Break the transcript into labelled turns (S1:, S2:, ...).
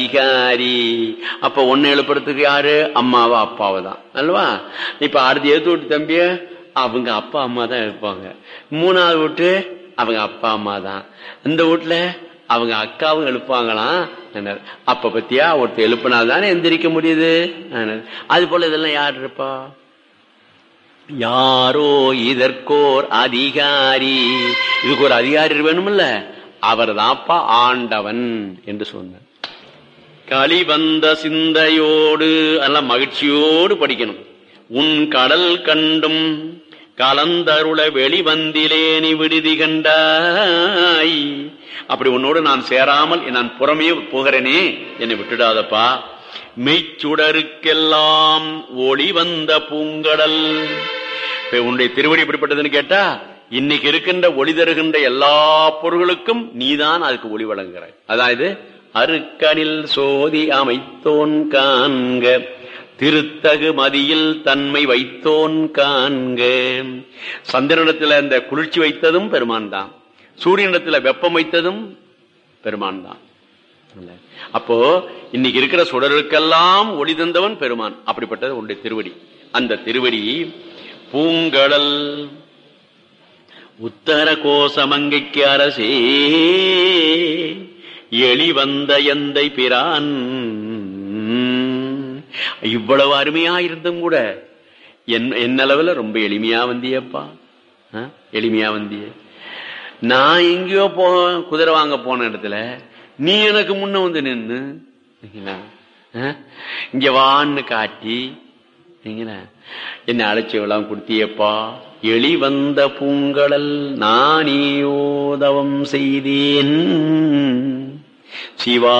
S1: அதிகாரி அப்ப ஒன்னு எழுப்புறதுக்கு யாரு அம்மாவா அப்பாவை தான் அல்லவா இப்ப அடுத்து எடுத்து விட்டு தம்பிய அவங்க அப்பா அம்மா தான் இருப்பாங்க மூணாவது வீட்டு அவங்க அப்பா அம்மா தான் இந்த வீட்டுல அவங்க அக்காவும் எழுப்பாங்களாம் என்னார். அப்ப பத்தியா ஒருத்தர் எழுப்பினால் தானே எந்திரிக்க முடியுது என்னார். அது போல இதெல்லாம் யார் இருப்பா யாரோ இதற்கோர் அதிகாரி இதுக்கு ஒரு அதிகாரி வேணுமில்ல அவர் தான்ப்பா ஆண்டவன் என்று சொன்னார் களி வந்த சிந்தையோடு அல்ல மகிழ்ச்சியோடு படிக்கணும் உன் கடல் கண்டும் கலந்தருள வெளிவந்திலேனி விடுதி கண்டாய் அப்படி உன்னோடு நான் சேராமல் நான் புறமே போகிறேனே என்னை விட்டுடாதப்பா மெய்ச்சுடருக்கெல்லாம் ஒளி வந்த பூங்கடல் இப்ப உன்னுடைய திருவடி எப்படிப்பட்டதுன்னு கேட்டா இன்னைக்கு இருக்கின்ற ஒளி தருகின்ற எல்லா பொருள்களுக்கும் நீதான் அதுக்கு ஒளி வழங்குகிறாய் அதாவது அருக்கனில் சோதி அமைத்தோன் காண்க திருத்தகு மதியில் தன்மை வைத்தோன் காண்க சந்திரனிடத்துல அந்த குளிர்ச்சி வைத்ததும் பெருமான் தான் சூரியனிடத்துல வெப்பம் வைத்ததும் பெருமான் தான் இல்ல. அப்போ இன்னைக்கு இருக்கிற சுடருக்கெல்லாம் ஒளி தந்தவன் பெருமான் அப்படிப்பட்டது உன்னுடைய திருவடி அந்த திருவடி பூங்கடல் உத்தர கோசமங்கைக்கு அரசே எளி வந்த எந்தை பிரான் இவ்வளவு அருமையா இருந்தும் கூட என் என்னளவுல ரொம்ப எளிமையா வந்தியப்பா ஆ? எளிமையா வந்திய நான் எங்கேயோ போ குதிரை வாங்க போன இடத்துல நீ எனக்கு முன்ன வந்து நின்னு சரிங்களா? ஆ? இங்க வான்னு காட்டி சரிங்களா? என்ன அழைச்சவெல்லாம் கொடுத்தியப்பா எளி வந்த பூங்கடல் நானேயோதவம் செய்தேன் சிவா